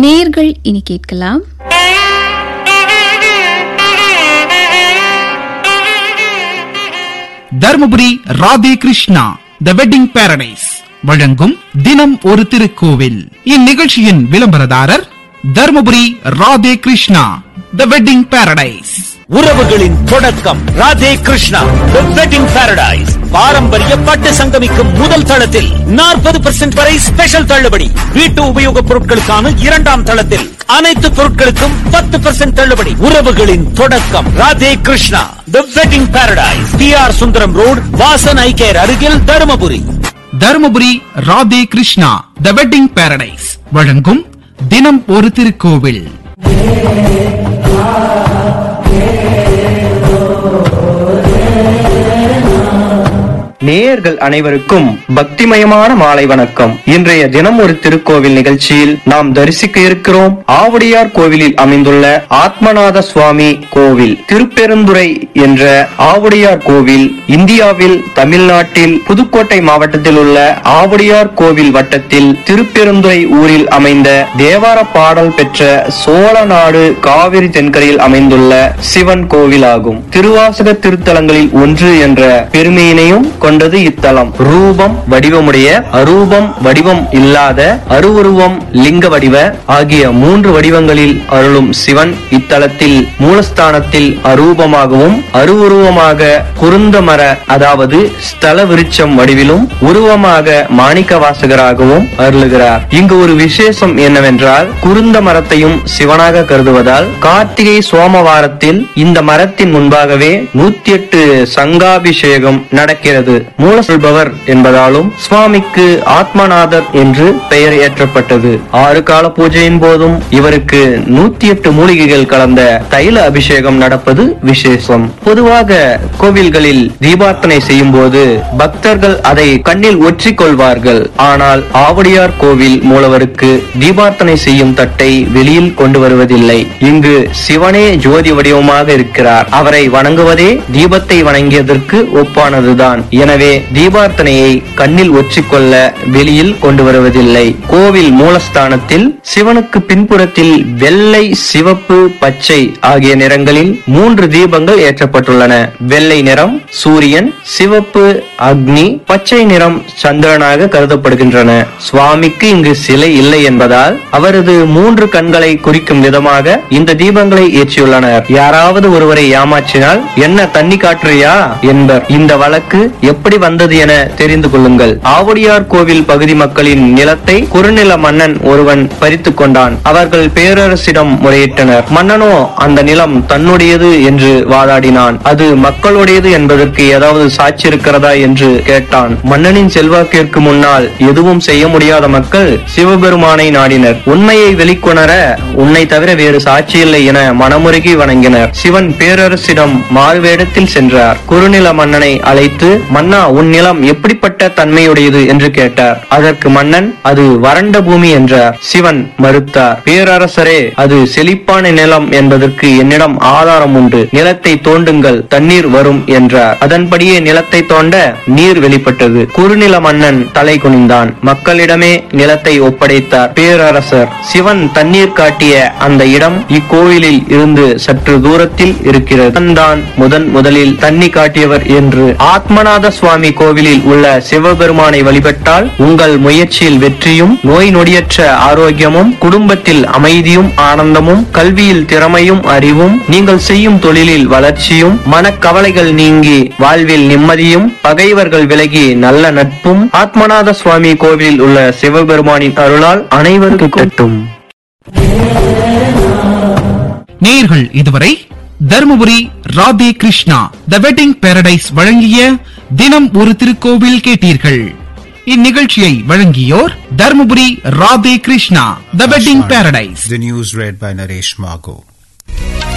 நேர்கள் இனி கேட்கலாம் Dharmapuri Radhe Krishna the wedding paradise வழங்கும் தினம் ஒரு திருக்கோவில் இந்நிகழ்ச்சியின் விளம்பரதாரர் Dharmapuri Radhe Krishna the wedding paradise உறவுகளின் தொடக்கம் Radhe Krishna the wedding paradise பாரம்பரிய பட்டு சங்கமிக்கும் முதல் தளத்தில் நாற்பது பெர்சென்ட் வரை ஸ்பெஷல் தள்ளுபடி வீட்டு உபயோகப் பொருட்களுக்கான இரண்டாம் தளத்தில் அனைத்து பொருட்களுக்கும் பத்து பெர்சென்ட் தள்ளுபடி உறவுகளின் தொடக்கம் Radhe Krishna the wedding paradise T R Sundaram road Vasan eye care அருகில் Dharmapuri Dharmapuri Radhe Krishna the wedding paradise வழங்கும் தினம் ஒரு திருக்கோவில் நேயர்கள் அனைவருக்கும் பக்திமயமான மாலை வணக்கம் இன்றைய தினம் ஒரு திருக்கோவில் நிகழ்ச்சியில் நாம் தரிசிக்க இருக்கிறோம் ஆவுடையார் கோவிலில் அமைந்துள்ள ஆத்மநாத சுவாமி கோவில் திருப்பெருந்துறை என்ற ஆவுடையார் கோவில் இந்தியாவில் தமிழ்நாட்டில் புதுக்கோட்டை மாவட்டத்தில் உள்ள ஆவுடையார் கோவில் வட்டத்தில் திருப்பெருந்துறை ஊரில் அமைந்த தேவார பாடல் பெற்ற சோழநாடு காவிரி தென்கரையில் அமைந்துள்ள சிவன் கோவில் ஆகும் திருவாசக திருத்தலங்களில் ஒன்று என்ற பெருமையினையும் கொண்டது இத்தலம் ரூபம் வடிவமுடைய அரூபம் வடிவம் இல்லாத அருவுருவம் லிங்க வடிவ ஆகிய மூன்று வடிவங்களில் அருளும் சிவன் இத்தலத்தில் மூலஸ்தானத்தில் அரூபமாகவும் அருவுருவமாக குருந்தமர அதாவது ஸ்தல விருட்சம் வடிவிலும் உருவமாக மாணிக்க வாசகராகவும் அருளுகிறார் இங்கு ஒரு விசேஷம் என்னவென்றால் குருந்த மரத்தையும் சிவனாக கருதுவதால் கார்த்திகை சோமவாரத்தில் இந்த மரத்தின் முன்பாகவே நூத்தி எட்டு சங்காபிஷேகம் நடக்கிறது மூல சொல்பவர் என்பதாலும் சுவாமிக்கு ஆத்மநாதர் என்று பெயர் ஏற்றப்பட்டது ஆறு கால பூஜையின் போதும் இவருக்கு நூத்தி எட்டு மூலிகைகள் கலந்த தைல அபிஷேகம் நடப்பது விசேஷம் பொதுவாக கோவில்களில் தீபார்த்தனை செய்யும் போது பக்தர்கள் அதை கண்ணில் ஒற்றிக் கொள்வார்கள் ஆனால் ஆவடியார் கோவில் மூலவருக்கு தீபார்த்தனை செய்யும் தட்டை வெளியில் கொண்டு வருவதில்லை இங்கு சிவனே ஜோதி வடிவமாக இருக்கிறார் அவரை வணங்குவதே தீபத்தை வணங்கியதற்கு ஒப்பானதுதான் எனவே தீபார்த்தனையை கண்ணில் ஒற்றிக்கொள்ள வெளியில் கொண்டு வருவதில்லை கோவில் மூலஸ்தானத்தில் சிவனுக்கு பின்புறத்தில் வெள்ளை சிவப்பு பச்சை ஆகிய நிறங்களில் மூன்று தீபங்கள் ஏற்றப்பட்டுள்ளன வெள்ளை நிறம் சூரியன் சிவப்பு அக்னி பச்சை நிறம் சந்திரனாக கருதப்படுகின்றன சுவாமிக்கு இங்கு சிலை இல்லை என்பதால் அவரது மூன்று கண்களை குறிக்கும் விதமாக இந்த தீபங்களை ஏற்றியுள்ளனர் யாராவது ஒருவரை ஏமாற்றினால் என்ன தண்ணி காட்டுறியா என்பர் இந்த வழக்கு எப்படி வந்தது என தெரிந்து கொள்ளுங்கள் ஆவுடையார் கோவில் பகுதி மக்களின் நிலத்தை குறுநில மன்னன் ஒருவன் பறித்துக் கொண்டான் அவர்கள் பேரரசிடம் முறையிட்டனர் மன்னனோ அந்த நிலம் தன்னுடையது என்று வாதாடினான் அது மக்களுடையது என்பதற்கு ஏதாவது சாட்சி இருக்கிறதா என்று கேட்டான் மன்னனின் செல்வாக்கிற்கு முன்னால் எதுவும் செய்ய முடியாத மக்கள் சிவபெருமானை நாடினர் உண்மையை வெளிக்கொணர உன்னை தவிர வேறு சாட்சி இல்லை என மனமுருகி வணங்கினர் சிவன் பேரரசிடம் மாறுவேடத்தில் சென்றார் குறுநில மன்னனை அழைத்து மன்னா உன் நிலம் எப்படிப்பட்ட தன்மையுடையது என்று கேட்டார் அதற்கு மன்னன் அது வறண்ட பூமி என்றார் சிவன் மறுத்தார் பேரரசரே அது செழிப்பான நிலம் என்பதற்கு என்னிடம் ஆதாரம் உண்டு நிலத்தை தோண்டுங்கள் தண்ணீர் வரும் என்றார் அதன்படியே நிலத்தை தோண்ட நீர் வெளிப்பட்டது குறுநில மன்னன் தலை குனிந்தான் மக்களிடமே நிலத்தை ஒப்படைத்தார் பேரரசர் சிவன் தண்ணீர் காட்டிய அந்த இடம் இக்கோவிலில் இருந்து சற்று தூரத்தில் இருக்கிறது தான் முதன் முதலில் தண்ணி காட்டியவர் என்று ஆத்மநாத சுவாமி கோவிலில் உள்ள சிவபெருமானை வழிபட்டால் உங்கள் முயற்சியில் வெற்றியும் நோய் நொடியற்ற ஆரோக்கியமும் குடும்பத்தில் அமைதியும் ஆனந்தமும் கல்வியில் திறமையும் அறிவும் நீங்கள் செய்யும் தொழிலில் வளர்ச்சியும் மனக்கவலைகள் நீங்கி வாழ்வில் நிம்மதியும் பகைவர்கள் விலகி நல்ல நட்பும் ஆத்மநாத சுவாமி கோவிலில் உள்ள சிவபெருமானின் அருளால் அனைவருக்கும் கட்டும் நேர்கள் இதுவரை Dharmapuri Radhe Krishna the wedding paradise வழங்கிய தினம் ஒரு திருக்கோவில் கேட்டீர்கள் இந்நிகழ்ச்சியை வழங்கியோர் Dharmapuri Radhe Krishna the wedding paradise The news read by Naresh Margot.